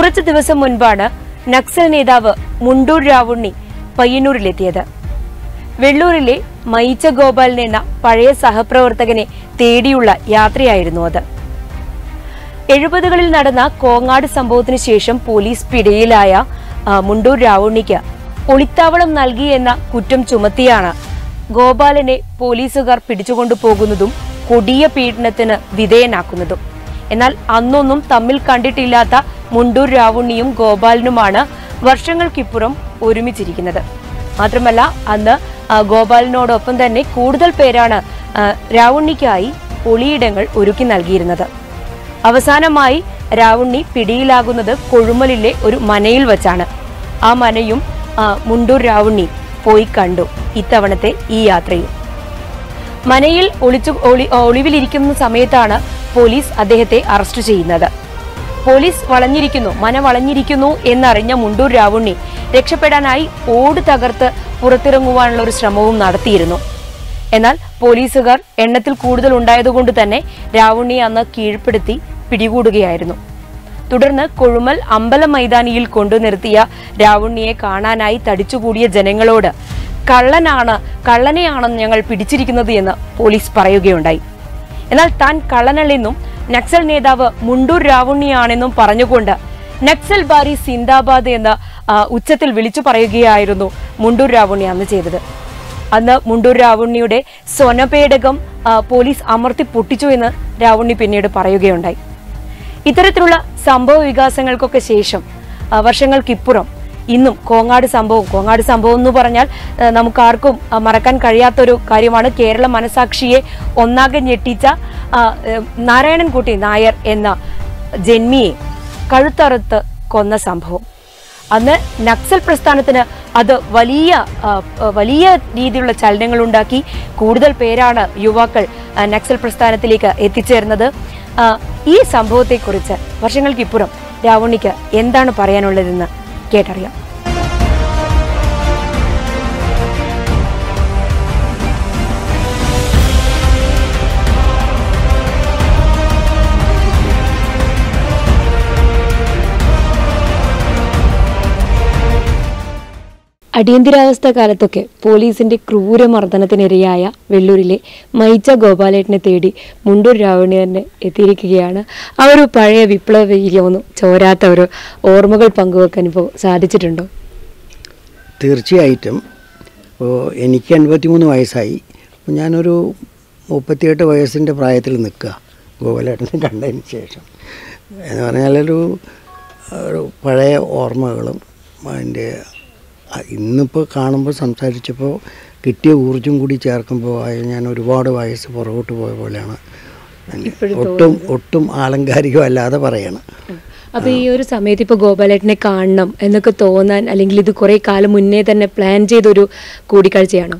കുറച്ചു ദിവസം മുൻപാണ് നക്സൽ നേതാവ് മുണ്ടൂർ രാവുണ്ണി പയ്യന്നൂരിലെത്തിയത് വെള്ളൂരിലെ മയിച്ച ഗോപാലൻ എന്ന പഴയ സഹപ്രവർത്തകനെ തേടിയുള്ള യാത്രയായിരുന്നു അത് എഴുപതുകളിൽ നടന്ന കോങ്ങാട് സംഭവത്തിന് ശേഷം പോലീസ് പിടിയിലായ ആ, മുണ്ടൂർ രാവുണ്ണിക്ക് ഒളിത്താവളം നൽകി എന്ന കുറ്റം ചുമത്തിയാണ് ഗോപാലനെ പോലീസുകാർ പിടിച്ചുകൊണ്ടു പോകുന്നതും കൊടിയ പീഡനത്തിന് വിധേയനാക്കുന്നതും എന്നാൽ അന്നൊന്നും തമ്മിൽ കണ്ടിട്ടില്ലാത്ത മുണ്ടൂർ രാവുണ്ണിയും ഗോപാലനുമാണ് വർഷങ്ങൾക്കിപ്പുറം ഒരുമിച്ചിരിക്കുന്നത് മാത്രമല്ല അന്ന് ആ, ഗോപാലിനോടൊപ്പം തന്നെ കൂടുതൽ പേരാണ് ആ, രാവുണ്ണിക്കായി ഒളിയിടങ്ങൾ ഒരുക്കി നൽകിയിരുന്നത് അവസാനമായി രാവുണ്ണി പിടിയിലാകുന്നത് കൊഴുമലിലെ ഒരു മനയിൽ വച്ചാണ് ആ മനയും ആ, മുണ്ടൂർ രാവുണ്ണി പോയി കണ്ടു ഇത്തവണത്തെ ഈ യാത്രയും മനയിൽ ഒളിച്ചു ഒളി ഒളിവിലിരിക്കുന്ന സമയത്താണ് പോലീസ് അദ്ദേഹത്തെ അറസ്റ്റ് ചെയ്യുന്നത് പോലീസ് വളഞ്ഞിരിക്കുന്നു മന വളഞ്ഞിരിക്കുന്നു എന്നറിഞ്ഞ മുണ്ടൂർ രാവുണ്ണി രക്ഷപ്പെടാനായി ഓട് തകർത്ത് പുറത്തിറങ്ങുവാനുള്ള ഒരു ശ്രമവും നടത്തിയിരുന്നു എന്നാൽ പോലീസുകാർ എണ്ണത്തിൽ കൂടുതൽ ഉണ്ടായതുകൊണ്ട് തന്നെ രാവുണ്ണിയെ അന്ന് കീഴ്പ്പെടുത്തി പിടികൂടുകയായിരുന്നു തുടർന്ന് കൊഴുമൽ അമ്പലം മൈതാനിയിൽ കൊണ്ടു നിർത്തിയ രാവുണ്ണിയെ കാണാനായി തടിച്ചുകൂടിയ ജനങ്ങളോട് കള്ളനാണ് കള്ളനെയാണെന്ന് ഞങ്ങൾ പിടിച്ചിരിക്കുന്നത് എന്ന് പോലീസ് പറയുകയുണ്ടായി എന്നാൽ താൻ കള്ളനല്ലെന്നും നക്സൽ നേതാവ് മുണ്ടൂർ രാവുണ്ണിയാണെന്നും പറഞ്ഞുകൊണ്ട് നക്സൽ ബാരി സിന്ദാബാദ് എന്ന ആ, ഉച്ചത്തിൽ വിളിച്ചു പറയുകയായിരുന്നു മുണ്ടൂർ രാവുണ്ണി അന്ന് ചെയ്തത് അന്ന് മുണ്ടൂർ രാവുണ്ണിയുടെ സ്വനപേടകം ആ, പോലീസ് അമർത്തി പൊട്ടിച്ചു എന്ന് രാവുണ്ണി പിന്നീട് പറയുകയുണ്ടായി ഇത്തരത്തിലുള്ള സംഭവ വികാസങ്ങൾക്കൊക്കെ ശേഷം ആ, വർഷങ്ങൾക്കിപ്പുറം ഇന്നും കോങ്ങാട് സംഭവം കോങ്ങാട് സംഭവം എന്ന് പറഞ്ഞാൽ ആ, നമുക്കാർക്കും ആ, മറക്കാൻ കഴിയാത്തൊരു കാര്യമാണ് കേരള മനസാക്ഷിയെ ഒന്നാകെ ഞെട്ടിച്ച ആ, ഏ, നാരായണൻകുട്ടി നായർ എന്ന ജന്മിയെ കഴുത്തറുത്ത് കൊന്ന സംഭവം അന്ന് നക്സൽ പ്രസ്ഥാനത്തിന് അത് വലിയ ആ, ആ, വലിയ രീതിയിലുള്ള ചലനങ്ങൾ ഉണ്ടാക്കി കൂടുതൽ പേരാണ് യുവാക്കൾ ആ, നക്സൽ പ്രസ്ഥാനത്തിലേക്ക് എത്തിച്ചേർന്നത് ആ, ഈ സംഭവത്തെക്കുറിച്ച് വർഷങ്ങൾക്കിപ്പുറം രാവണിക്ക് എന്താണ് പറയാനുള്ളതെന്ന് കേട്ടറിയാം അടിയന്തരാവസ്ഥ കാലത്തൊക്കെ പോലീസിന്റെ ക്രൂരമർദ്ദനത്തിനിരയായ വെള്ളൂരിലെ മൈച്ച ഗോപാലേട്ടനെ തേടി മുണ്ടൂർ രാവണി തന്നെ എത്തിയിരിക്കുകയാണ് ആ ഒരു പഴയ വിപ്ലവ വീര്യമൊന്നും ചോരാത്ത ഒരു ഓർമ്മകൾ പങ്കുവെക്കാൻ ഇപ്പോൾ സാധിച്ചിട്ടുണ്ടോ തീർച്ചയായിട്ടും ഇപ്പോൾ എനിക്ക് എൺപത്തിമൂന്ന് വയസ്സായി അപ്പോൾ ഞാനൊരു മുപ്പത്തിയെട്ട് വയസ്സിൻ്റെ പ്രായത്തിൽ നിൽക്കുക ഗോകുലേട്ടനെ കണ്ടതിന് ശേഷം എന്ന് പറഞ്ഞാലൊരു ഒരു പഴയ ഓർമ്മകളും അതിൻ്റെ ഇന്നിപ്പോൾ കാണുമ്പോൾ സംസാരിച്ചപ്പോൾ കിട്ടിയ ഊർജ്ജം കൂടി ചേർക്കുമ്പോൾ അത് ഞാൻ ഒരുപാട് വയസ്സ് പുറകോട്ട് പോയ പോലെയാണ് ഒട്ടും ഒട്ടും ആലങ്കാരികമല്ലാതെ പറയണം അപ്പൊ ഈ ഒരു സമയത്ത് ഇപ്പൊ ഗോപാലേട്ടനെ കാണണം എന്നൊക്കെ തോന്നാൻ അല്ലെങ്കിൽ ഇത് കുറെ കാലം മുന്നേ തന്നെ പ്ലാൻ ചെയ്തൊരു കൂടിക്കാഴ്ചയാണോ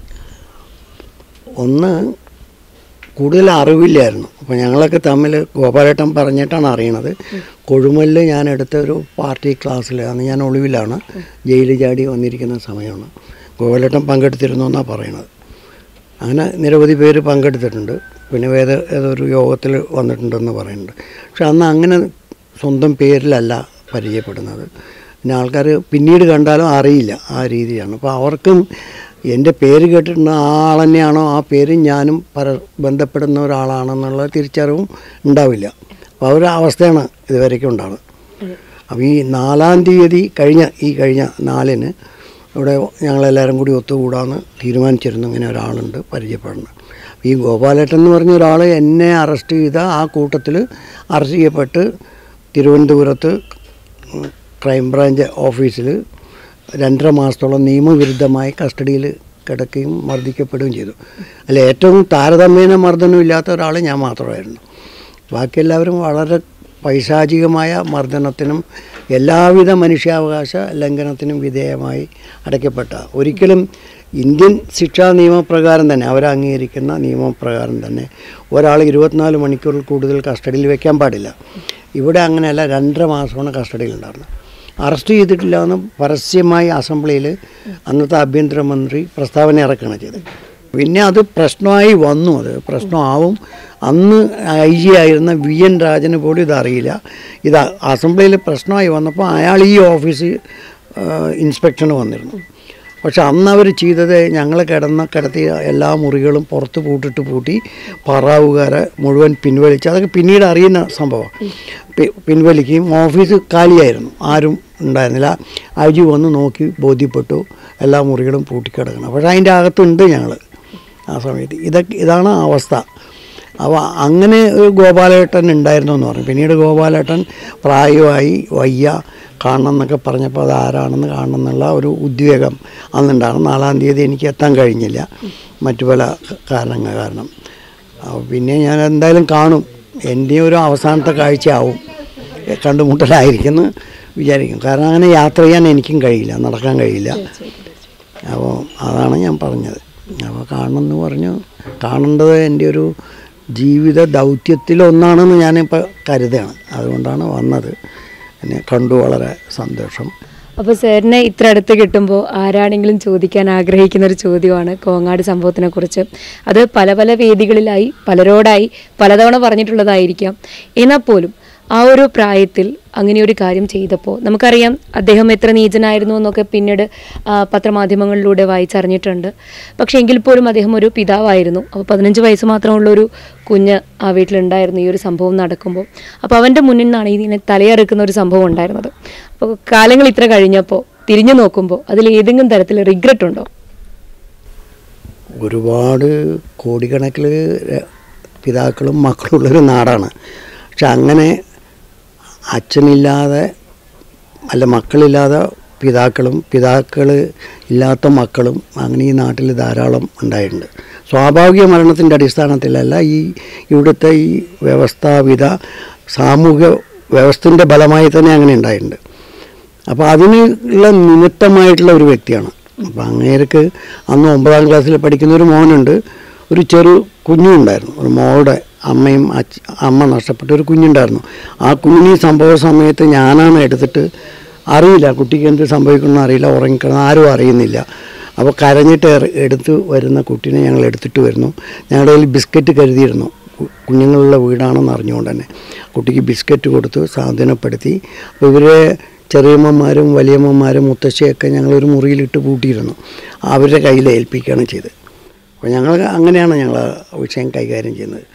ഒന്ന് കൂടുതൽ അറിവില്ലായിരുന്നു അപ്പോൾ ഞങ്ങളൊക്കെ തമ്മിൽ ഗോപാലേട്ടൻ പറഞ്ഞിട്ടാണ് അറിയണത് കൊഴുമലിൽ ഞാൻ എടുത്ത ഒരു പാർട്ടി ക്ലാസ്സിൽ അന്ന് ഞാൻ ഒളിവിലാണ് ജയിലിൽ ചാടി വന്നിരിക്കുന്ന സമയമാണ് ഗോപാലേട്ടൻ പങ്കെടുത്തിരുന്നു എന്നാണ് പറയണത് അങ്ങനെ നിരവധി പേര് പങ്കെടുത്തിട്ടുണ്ട് പിന്നെ വേദ ഏതൊരു യോഗത്തിൽ വന്നിട്ടുണ്ടെന്ന് പറയുന്നുണ്ട് പക്ഷെ അന്ന് അങ്ങനെ സ്വന്തം പേരിലല്ല പരിചയപ്പെടുന്നത് പിന്നെ ആൾക്കാർ പിന്നീട് കണ്ടാലും അറിയില്ല ആ രീതിയാണ് അപ്പോൾ അവർക്കും എൻ്റെ പേര് കേട്ടിട്ടുണ്ട് ആ ആൾ തന്നെയാണോ ആ പേരും ഞാനും പര ബന്ധപ്പെടുന്ന ഒരാളാണെന്നുള്ള തിരിച്ചറിവും ഉണ്ടാവില്ല അപ്പോൾ ആ ഒരു അവസ്ഥയാണ് ഇതുവരെയ്ക്കും ഉണ്ടാവുന്നത് അപ്പോൾ ഈ നാലാം തീയതി കഴിഞ്ഞ ഈ കഴിഞ്ഞ നാലിന് ഇവിടെ ഞങ്ങളെല്ലാവരും കൂടി ഒത്തുകൂടാന്ന് തീരുമാനിച്ചിരുന്നു ഇങ്ങനെ ഒരാളുണ്ട് പരിചയപ്പെടുന്നത് ഈ ഗോപാലേട്ടൻ എന്ന് പറഞ്ഞ ഒരാൾ എന്നെ അറസ്റ്റ് ചെയ്ത ആ കൂട്ടത്തിൽ അറസ്റ്റ് ചെയ്യപ്പെട്ട് തിരുവനന്തപുരത്ത് ക്രൈംബ്രാഞ്ച് ഓഫീസിൽ രണ്ടര മാസത്തോളം നിയമവിരുദ്ധമായി കസ്റ്റഡിയിൽ കിടക്കുകയും മർദ്ദിക്കപ്പെടുകയും ചെയ്തു അല്ല ഏറ്റവും താരതമ്യേന മർദ്ദനം ഇല്ലാത്ത ഒരാൾ ഞാൻ മാത്രമായിരുന്നു ബാക്കി എല്ലാവരും വളരെ പൈശാചികമായ മർദ്ദനത്തിനും എല്ലാവിധ മനുഷ്യാവകാശ ലംഘനത്തിനും വിധേയമായി അടയ്ക്കപ്പെട്ട ഒരിക്കലും ഇന്ത്യൻ ശിക്ഷാ നിയമപ്രകാരം തന്നെ അവർ അംഗീകരിക്കുന്ന നിയമപ്രകാരം തന്നെ ഒരാൾ ഇരുപത്തിനാല് മണിക്കൂറിൽ കൂടുതൽ കസ്റ്റഡിയിൽ വെക്കാൻ പാടില്ല ഇവിടെ അങ്ങനെയല്ല രണ്ടര മാസമാണ് കസ്റ്റഡിയിൽ ഉണ്ടായിരുന്നത് അറസ്റ്റ് ചെയ്തിട്ടില്ല എന്ന് പരസ്യമായി അസംബ്ലിയിൽ അന്നത്തെ ആഭ്യന്തരമന്ത്രി പ്രസ്താവന ഇറക്കുകയാണ് ചെയ്തത് പിന്നെ അത് പ്രശ്നമായി വന്നു അത് പ്രശ്നമാവും അന്ന് ഐ ജി ആയിരുന്ന വി എൻ രാജന് പോലും ഇതറിയില്ല ഇത് അസംബ്ലിയിൽ പ്രശ്നമായി വന്നപ്പോൾ അയാൾ ഈ ഓഫീസ് ഇൻസ്പെക്ഷന് വന്നിരുന്നു പക്ഷെ അന്ന് അവർ ചെയ്തത് ഞങ്ങൾ കിടന്ന കിടത്തിയ എല്ലാ മുറികളും പുറത്ത് പൂട്ടിട്ട് പൂട്ടി പറാവുകാരെ മുഴുവൻ പിൻവലിച്ച് അതൊക്കെ പിന്നീട് അറിയുന്ന സംഭവം പി- പിൻവലിക്കുകയും ഓഫീസ് കാലിയായിരുന്നു ആരും ഉണ്ടായിരുന്നില്ല ഐ ജി വന്ന് നോക്കി ബോധ്യപ്പെട്ടു എല്ലാ മുറികളും പൂട്ടിക്കിടക്കണം പക്ഷേ അതിൻ്റെ അകത്തുണ്ട് ഞങ്ങൾ ആ സമയത്ത് ഇതൊക്കെ ഇതാണ് അവസ്ഥ അപ്പോൾ അങ്ങനെ ഒരു ഗോപാലേട്ടൻ ഉണ്ടായിരുന്നു എന്ന് പറഞ്ഞു പിന്നീട് ഗോപാലേട്ടൻ പ്രായമായി വയ്യ കാണണം എന്നൊക്കെ പറഞ്ഞപ്പോൾ അത് ആരാണെന്ന് കാണണം എന്നുള്ള ഒരു ഉദ്വേഗം അന്നുണ്ടാണ് നാലാം തീയതി എനിക്ക് എത്താൻ കഴിഞ്ഞില്ല മറ്റു പല കാരണങ്ങൾ കാരണം അപ്പോൾ പിന്നെ ഞാൻ എന്തായാലും കാണും എൻ്റെ ഒരു അവസാനത്തെ കാഴ്ചയാവും കണ്ടുമുട്ടലായിരിക്കുമെന്ന് വിചാരിക്കും കാരണം അങ്ങനെ യാത്ര ചെയ്യാൻ എനിക്കും കഴിയില്ല നടക്കാൻ കഴിയില്ല അപ്പോൾ അതാണ് ഞാൻ പറഞ്ഞത് അപ്പോൾ കാണണമെന്ന് പറഞ്ഞു കാണേണ്ടത് എൻ്റെ ഒരു ജീവിത ദൗത്യത്തിലൊന്നാണെന്ന് ഞാനിപ്പോൾ കരുതുകയാണ് അതുകൊണ്ടാണ് വന്നത് എന്നെ കണ്ടു വളരെ സന്തോഷം അപ്പോൾ സാറിനെ ഇത്ര അടുത്ത് കിട്ടുമ്പോൾ ആരാണെങ്കിലും ചോദിക്കാൻ ആഗ്രഹിക്കുന്ന ഒരു ചോദ്യമാണ് കോങ്ങാട് സംഭവത്തിനെ കുറിച്ച് അത് പല പല വേദികളിലായി പലരോടായി പലതവണ പറഞ്ഞിട്ടുള്ളതായിരിക്കാം എന്നാൽ പോലും ആ ഒരു പ്രായത്തിൽ അങ്ങനെ ഒരു കാര്യം ചെയ്തപ്പോൾ നമുക്കറിയാം അദ്ദേഹം എത്ര നീചനായിരുന്നു എന്നൊക്കെ പിന്നീട് ആ, പത്രമാധ്യമങ്ങളിലൂടെ വായിച്ചറിഞ്ഞിട്ടുണ്ട് പക്ഷേ എങ്കിൽ പോലും അദ്ദേഹം ഒരു പിതാവായിരുന്നു അപ്പോൾ പതിനഞ്ച് വയസ്സ് മാത്രമുള്ള ഒരു കുഞ്ഞ് ആ വീട്ടിലുണ്ടായിരുന്നു ഈ ഒരു സംഭവം നടക്കുമ്പോൾ അപ്പോൾ അവൻ്റെ മുന്നിൽ നിന്നാണ് ഇതിനെ തലയെറുക്കുന്ന ഒരു സംഭവം ഉണ്ടായിരുന്നത് അപ്പോൾ കാലങ്ങൾ ഇത്ര കഴിഞ്ഞപ്പോൾ തിരിഞ്ഞു നോക്കുമ്പോൾ അതിൽ ഏതെങ്കിലും തരത്തിൽ റിഗ്രറ്റ് ഉണ്ടോ ഒരുപാട് കോടിക്കണക്കിൽ പിതാക്കളും മക്കളുള്ളൊരു നാടാണ് പക്ഷെ അങ്ങനെ അച്ഛനില്ലാതെ അല്ല മക്കളില്ലാതെ പിതാക്കളും പിതാക്കൾ ഇല്ലാത്ത മക്കളും അങ്ങനെ ഈ നാട്ടിൽ ധാരാളം ഉണ്ടായിട്ടുണ്ട് സ്വാഭാവിക മരണത്തിൻ്റെ അടിസ്ഥാനത്തിലല്ല ഈ ഇവിടുത്തെ ഈ വ്യവസ്ഥാപിത സാമൂഹ്യ വ്യവസ്ഥൻ്റെ ഫലമായി തന്നെ അങ്ങനെ ഉണ്ടായിട്ടുണ്ട് അപ്പോൾ അതിനുള്ള നിമിത്തമായിട്ടുള്ള ഒരു വ്യക്തിയാണ് അപ്പോൾ അങ്ങേർക്ക് അന്ന് ഒമ്പതാം ക്ലാസ്സിൽ പഠിക്കുന്ന ഒരു മോനുണ്ട് ഒരു ചെറു കുഞ്ഞും ഉണ്ടായിരുന്നു ഒരു മോളുടെ അമ്മയും അച്ഛ അമ്മ നഷ്ടപ്പെട്ട ഒരു കുഞ്ഞുണ്ടായിരുന്നു ആ കുഞ്ഞിന് ഈ സംഭവ സമയത്ത് ഞാനാണ് എടുത്തിട്ട് അറിയില്ല കുട്ടിക്ക് എന്ത് സംഭവിക്കണമെന്ന് അറിയില്ല ഉറങ്ങിക്കണം ആരും അറിയുന്നില്ല അപ്പോൾ കരഞ്ഞിട്ട് എറ- എടുത്ത് വരുന്ന കുട്ടീനെ ഞങ്ങൾ എടുത്തിട്ട് വരുന്നു ഞങ്ങളുടെ കയ്യിൽ ബിസ്ക്കറ്റ് കരുതിയിരുന്നു കു- കുഞ്ഞുങ്ങളുള്ള വീടാണെന്ന് അറിഞ്ഞുകൊണ്ട് തന്നെ കുട്ടിക്ക് ബിസ്ക്കറ്റ് കൊടുത്തു സാന്ത്വനപ്പെടുത്തി അപ്പോൾ ഇവരെ ചെറിയമ്മമാരും വലിയമ്മമാരും മുത്തശ്ശിയൊക്കെ ഞങ്ങളൊരു മുറിയിലിട്ട് പൂട്ടിയിരുന്നു അവരുടെ കയ്യിൽ ഏൽപ്പിക്കുകയാണ് ചെയ്തത് അപ്പോൾ ഞങ്ങൾ അങ്ങനെയാണ് ഞങ്ങൾ ആ വിഷയം കൈകാര്യം ചെയ്യുന്നത്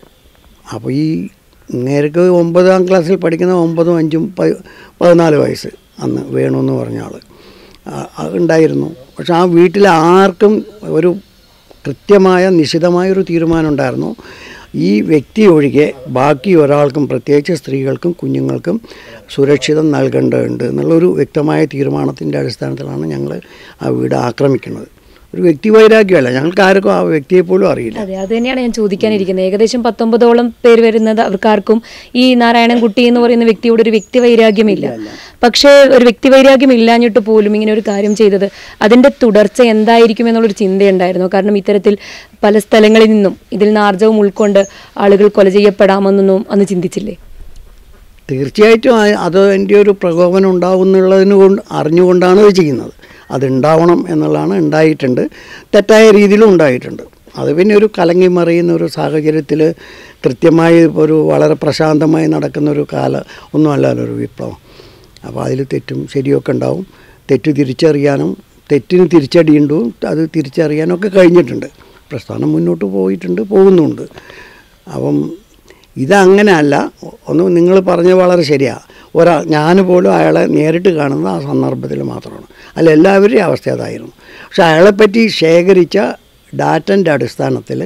അപ്പോൾ ഈ നേർക്ക് ഒമ്പതാം ക്ലാസ്സിൽ പഠിക്കുന്ന ഒമ്പതും അഞ്ചും പ- പതിനാല് വയസ്സ് അന്ന് വേണു എന്ന് പറഞ്ഞ ആൾ ഉണ്ടായിരുന്നു പക്ഷെ ആ വീട്ടിൽ ആർക്കും ഒരു കൃത്യമായ നിശിതമായ ഒരു തീരുമാനം ഉണ്ടായിരുന്നു ഈ വ്യക്തി ഒഴികെ ബാക്കി ഒരാൾക്കും പ്രത്യേകിച്ച് സ്ത്രീകൾക്കും കുഞ്ഞുങ്ങൾക്കും സുരക്ഷിതം നൽകേണ്ടതുണ്ട് എന്നുള്ളൊരു വ്യക്തമായ തീരുമാനത്തിൻ്റെ അടിസ്ഥാനത്തിലാണ് ഞങ്ങൾ ആ വീട് ആക്രമിക്കുന്നത് ഒരു വ്യക്തി വൈരാഗ്യമല്ല ഞങ്ങൾക്ക് ആർക്കും ആ വ്യക്തിയെ പോലും അറിയില്ല അതെ അത് തന്നെയാണ് ഞാൻ ചോദിക്കാനിരിക്കുന്നത് ഏകദേശം പത്തൊമ്പതോളം പേര് വരുന്നത് അവർക്കാർക്കും ഈ നാരായണൻകുട്ടി എന്ന് പറയുന്ന വ്യക്തിയോട് ഒരു വ്യക്തി വൈരാഗ്യമില്ല പക്ഷേ ഒരു വ്യക്തി വൈരാഗ്യം ഇല്ലാഞ്ഞിട്ട് പോലും ഇങ്ങനെ ഒരു കാര്യം ചെയ്തത് അതിന്റെ തുടർച്ച എന്തായിരിക്കും എന്നുള്ളൊരു ചിന്തയുണ്ടായിരുന്നു കാരണം ഇത്തരത്തിൽ പല സ്ഥലങ്ങളിൽ നിന്നും ഇതിൽ നിന്ന് ആർജവം ഉൾക്കൊണ്ട് ആളുകൾ കൊല ചെയ്യപ്പെടാമെന്നൊന്നും അന്ന് ചിന്തിച്ചില്ലേ തീർച്ചയായിട്ടും ആ- അത് എൻ്റെ ഒരു പ്രകോപനം ഉണ്ടാവുന്നുള്ളതിന് കൊണ്ട് അറിഞ്ഞുകൊണ്ടാണ് ഇത് ചെയ്യുന്നത് അതുണ്ടാവണം എന്നുള്ളതാണ് ഉണ്ടായിട്ടുണ്ട് തെറ്റായ രീതിയിലും ഉണ്ടായിട്ടുണ്ട് അത് പിന്നെ ഒരു കലങ്ങി മറിയുന്ന ഒരു സാഹചര്യത്തിൽ കൃത്യമായി ഒരു വളരെ പ്രശാന്തമായി നടക്കുന്ന ഒരു കാല ഒന്നുമല്ലല്ലോ ഒരു വിപ്ലവം അപ്പോൾ അതിൽ തെറ്റും ശരിയൊക്കെ ഉണ്ടാവും തെറ്റ് തിരിച്ചറിയാനും തെറ്റിന് തിരിച്ചടിയുണ്ടും അത് തിരിച്ചറിയാനൊക്കെ കഴിഞ്ഞിട്ടുണ്ട് പ്രസ്ഥാനം മുന്നോട്ട് പോയിട്ടുണ്ട് പോകുന്നുണ്ട് അപ്പം ഇതങ്ങനെയല്ല ഒന്ന് നിങ്ങൾ പറഞ്ഞ വളരെ ശരിയാണ് ഒരാ ഞാൻ പോലും അയാളെ നേരിട്ട് കാണുന്ന ആ സന്ദർഭത്തിൽ മാത്രമാണ് അല്ല എല്ലാവരുടെയും അവസ്ഥ അതായിരുന്നു പക്ഷെ അയാളെപ്പറ്റി ശേഖരിച്ച ഡാറ്റൻ്റെ അടിസ്ഥാനത്തിൽ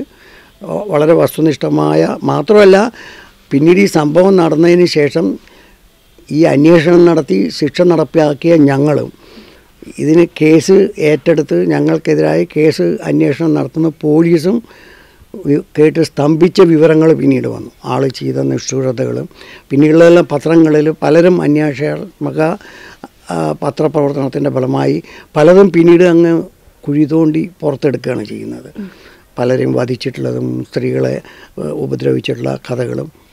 വളരെ വസ്തുനിഷ്ഠമായ മാത്രമല്ല പിന്നീട് ഈ സംഭവം നടന്നതിന് ശേഷം ഈ അന്വേഷണം നടത്തി ശിക്ഷ നടപ്പിലാക്കിയ ഞങ്ങളും ഇതിന് കേസ് ഏറ്റെടുത്ത് ഞങ്ങൾക്കെതിരായി കേസ് അന്വേഷണം നടത്തുന്ന പോലീസും വി- കേട്ട് സ്തംഭിച്ച വിവരങ്ങൾ പിന്നീട് വന്നു ആൾ ചെയ്ത നിഷ്ഠൂരതകളും പിന്നീടുള്ള പത്രങ്ങളിൽ പലരും അന്വേഷണാത്മക ആ, പത്രപ്രവർത്തനത്തിൻ്റെ ഫലമായി പലതും പിന്നീട് അങ്ങ് കുഴി തോണ്ടി പുറത്തെടുക്കുകയാണ് ചെയ്യുന്നത് പലരെയും വധിച്ചിട്ടുള്ളതും സ്ത്രീകളെ ഏഹ്, ഉപദ്രവിച്ചിട്ടുള്ള കഥകളും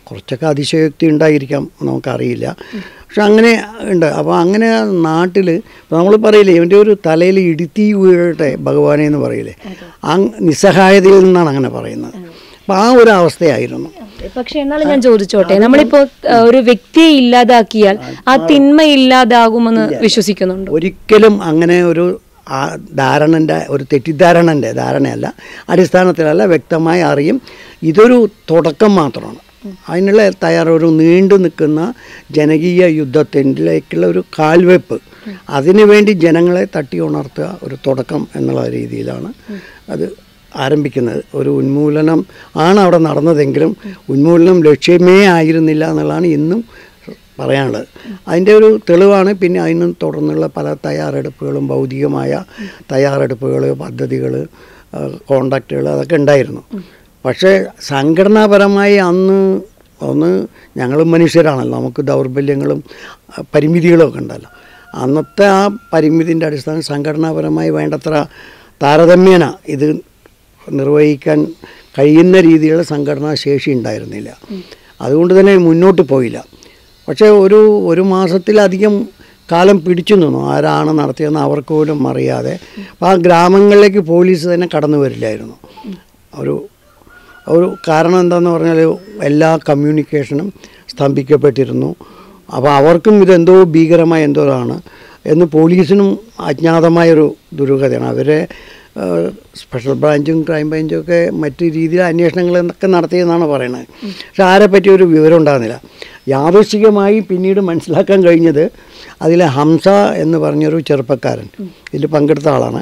കുറച്ചൊക്കെ അതിശയോക്തി ഉണ്ടായിരിക്കാം നമുക്കറിയില്ല പക്ഷെ അങ്ങനെ ഉണ്ട് അപ്പോൾ അങ്ങനെ നാട്ടിൽ നമ്മൾ പറയില്ലേ ഇവൻ്റെ ഒരു തലയിൽ ഇടുത്തി വീഴട്ടെ ഭഗവാനെ എന്ന് പറയില്ലേ ആ നിസ്സഹായതയിൽ നിന്നാണ് അങ്ങനെ പറയുന്നത് അപ്പോൾ ആ ഒരു അവസ്ഥയായിരുന്നു പക്ഷെ എന്നാലും ഞാൻ ചോദിച്ചോട്ടെ നമ്മളിപ്പോ ആ, ഒരു വ്യക്തിയെ ഇല്ലാതാക്കിയാൽ ആ തിന്മ ഇല്ലാതാകുമെന്ന് വിശ്വസിക്കുന്നുണ്ടോ ഒരിക്കലും അങ്ങനെ ഒരു ആ ധാരണൻ്റെ ഒരു തെറ്റിദ്ധാരണൻ്റെ ധാരണയല്ല അടിസ്ഥാനത്തിലല്ല വ്യക്തമായി അറിയും ഇതൊരു തുടക്കം മാത്രമാണ് അതിനുള്ള തയ്യാറ ഒരു നീണ്ടു നിൽക്കുന്ന ജനകീയ യുദ്ധത്തിലേക്കുള്ള ഒരു കാൽവെപ്പ് അതിനുവേണ്ടി ജനങ്ങളെ തട്ടി ഉണർത്തുക ഒരു തുടക്കം എന്നുള്ള രീതിയിലാണ് അത് ആരംഭിക്കുന്നത് ഒരു ഉന്മൂലനം ആണ് അവിടെ നടന്നതെങ്കിലും ഉന്മൂലനം ലക്ഷ്യമേ ആയിരുന്നില്ല എന്നുള്ളതാണ് ഇന്നും പറയാനുള്ളത് അതിൻ്റെ ഒരു തെളിവാണ് പിന്നെ അതിന് തുടർന്നുള്ള പല തയ്യാറെടുപ്പുകളും ഭൗതികമായ തയ്യാറെടുപ്പുകൾ പദ്ധതികൾ കോണ്ടാക്റ്റുകൾ അതൊക്കെ ഉണ്ടായിരുന്നു പക്ഷേ സംഘടനാപരമായി അന്ന് ഒന്ന് ഞങ്ങളും മനുഷ്യരാണല്ലോ നമുക്ക് ദൗർബല്യങ്ങളും അഹ് പരിമിതികളും ഒക്കെ ഉണ്ടല്ലോ അന്നത്തെ ആ പരിമിതിൻ്റെ അടിസ്ഥാനം സംഘടനാപരമായി വേണ്ടത്ര താരതമ്യേന ഇത് നിർവഹിക്കാൻ കഴിയുന്ന രീതിയിലുള്ള സംഘടനാ ശേഷി ഉണ്ടായിരുന്നില്ല അതുകൊണ്ട് തന്നെ മുന്നോട്ട് പോയില്ല പക്ഷേ ഒരു ഒരു മാസത്തിലധികം കാലം പിടിച്ചു നിന്നു ആരാണ് നടത്തിയതെന്ന് അവർക്ക് പോലും അറിയാതെ അപ്പോൾ ആ ഗ്രാമങ്ങളിലേക്ക് പോലീസ് തന്നെ കടന്നു വരില്ലായിരുന്നു ഒരു ഒരു കാരണം എന്താണെന്ന് പറഞ്ഞാൽ എല്ലാ കമ്മ്യൂണിക്കേഷനും സ്തംഭിക്കപ്പെട്ടിരുന്നു അപ്പോൾ അവർക്കും ഇതെന്തോ ഭീകരമായ എന്തോ ആണ് എന്ന് പോലീസിനും അജ്ഞാതമായൊരു ദുരൂഹതയാണ് അവരെ ഏഹ്, സ്പെഷ്യൽ ബ്രാഞ്ചും ക്രൈം ബ്രാഞ്ചും ഒക്കെ മറ്റു രീതിയിൽ അന്വേഷണങ്ങൾ എന്നൊക്കെ നടത്തിയെന്നാണ് പറയുന്നത് പക്ഷെ ആരെ പറ്റി ഒരു വിവരം ഉണ്ടാകുന്നില്ല യാദൃശികമായി പിന്നീട് മനസ്സിലാക്കാൻ കഴിഞ്ഞത് അതിലെ ഹംസ എന്ന് പറഞ്ഞൊരു ചെറുപ്പക്കാരൻ ഇതിൽ പങ്കെടുത്ത ആളാണ്